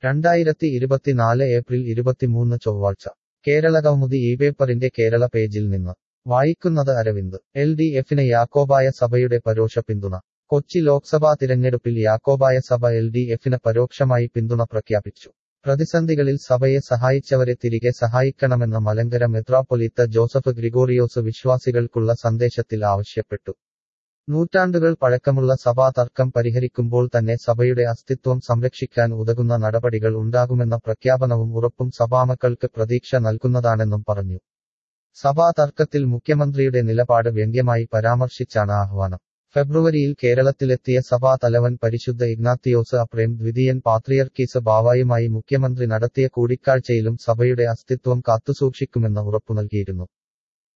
രണ്ടായിരത്തി ഇരുപത്തിനാല് ഏപ്രിൽ ഇരുപത്തിമൂന്ന് ചൊവ്വാഴ്ച കേരള കൗമുദി ഈ പേപ്പറിന്റെ കേരള പേജിൽ നിന്ന് വായിക്കുന്നത് അരവിന്ദ് എൽ ഡി എഫിന് യാക്കോബായ സഭയുടെ പരോക്ഷ പിന്തുണ കൊച്ചി ലോക്സഭാ തിരഞ്ഞെടുപ്പിൽ യാക്കോബായ സഭ എൽ ഡി എഫിന് പരോക്ഷമായി പിന്തുണ പ്രഖ്യാപിച്ചു പ്രതിസന്ധികളിൽ സഭയെ സഹായിച്ചവരെ തിരികെ സഹായിക്കണമെന്ന് മലങ്കര മെത്രാപ്പൊലീത്ത ജോസഫ് ഗ്രിഗോറിയോസ് വിശ്വാസികൾക്കുള്ള സന്ദേശത്തിൽ ആവശ്യപ്പെട്ടു നൂറ്റാണ്ടുകൾ പഴക്കമുള്ള സഭാ തർക്കം പരിഹരിക്കുമ്പോൾ തന്നെ സഭയുടെ അസ്തിത്വം സംരക്ഷിക്കാൻ ഉതകുന്ന നടപടികൾ ഉണ്ടാകുമെന്ന പ്രഖ്യാപനവും ഉറപ്പും സഭാമക്കൾക്ക് പ്രതീക്ഷ നൽകുന്നതാണെന്നും പറഞ്ഞു സഭാ തർക്കത്തിൽ മുഖ്യമന്ത്രിയുടെ നിലപാട് വ്യംഗ്യമായി പരാമർശിച്ചാണ് ആഹ്വാനം ഫെബ്രുവരിയിൽ കേരളത്തിലെത്തിയ സഭാ തലവൻ പരിശുദ്ധ ഇഗ്നാത്തിയോസ് അപ്രേം ദ്വിതീയൻ പാത്രിയർക്കീസ് ബാവായുമായി മുഖ്യമന്ത്രി നടത്തിയ കൂടിക്കാഴ്ചയിലും സഭയുടെ അസ്തിത്വം കാത്തുസൂക്ഷിക്കുമെന്ന് ഉറപ്പു നൽകിയിരുന്നു